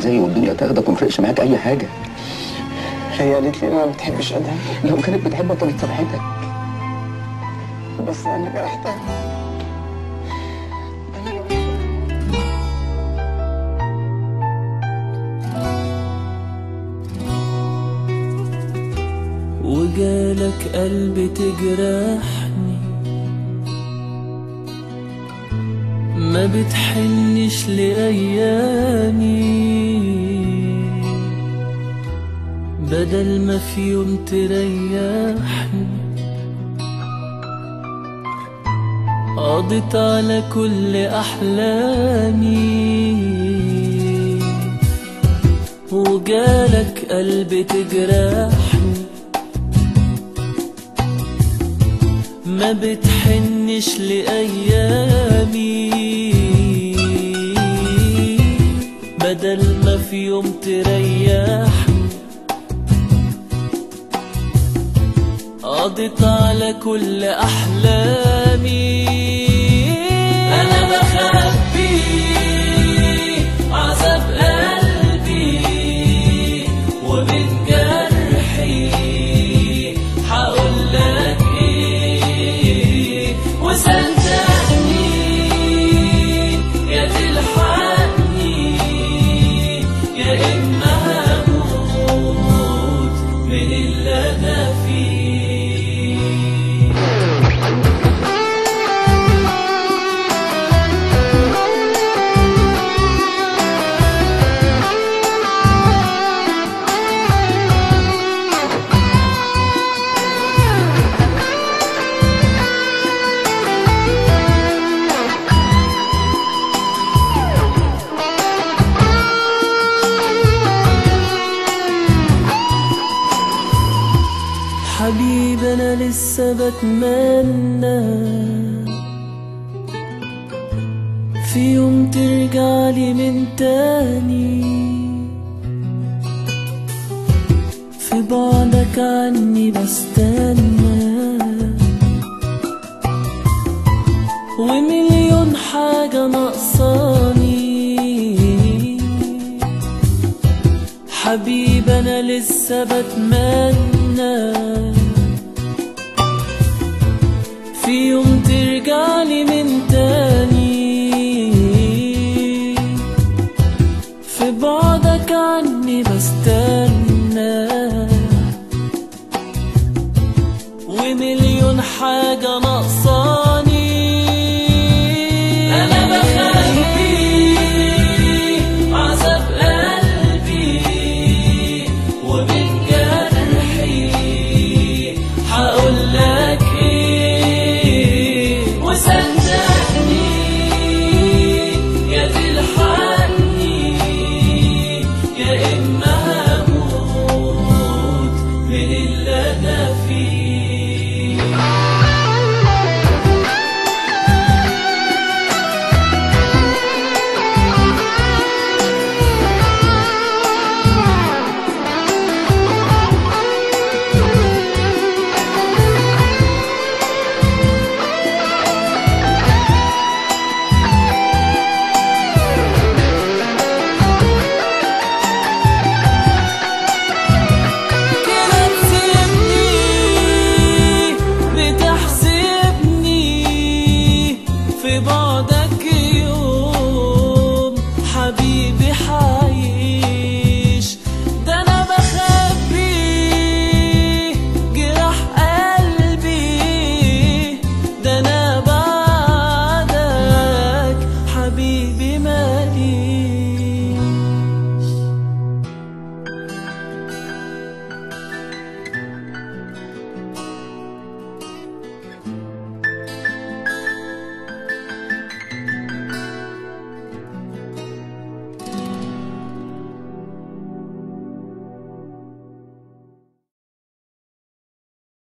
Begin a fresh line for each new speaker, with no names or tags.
ازاي والدنيا تاخدك ومفرقش معاك اي حاجه
هي قالت لي ما بتحبش ادهم
لو كانت بتحبك كانت سامحتك
بس انا جرحتها انا جرحتها
وجالك قلب تجرحني ما بتحنش لأيامي بدل ما في يوم تريحني قضيت على كل أحلامي وجالك قلب تجرحني ما بتحنش لأيامي بدل ما في يوم تريحني قضيت على كل أحلامي أنا بخبي عذاب قلبي ومن جرحي هقول لك إيه وصدقني يا تلحقني يا إما هموت من اللي أنا فيه حبيبي انا لسه بتمنى في يوم ترجعلي من تاني في بعدك عني بستنى ومليون حاجة ناقصاني حبيبي انا لسه بتمنى في يوم ترجعلي من تاني في بعدك عني بستنى ومليون حاجة ناقصاني أنا بخبي عذاب قلبي ومن جرحي هقول لك إيه وصدقني يا تلحقني يا إما هموت من اللي أنا فيه كده تسيبني بتحسبني في بعدك يوم حبيبي حعيش ده انا بخبي جراح قلبي ده انا بعدك حبيبي مالي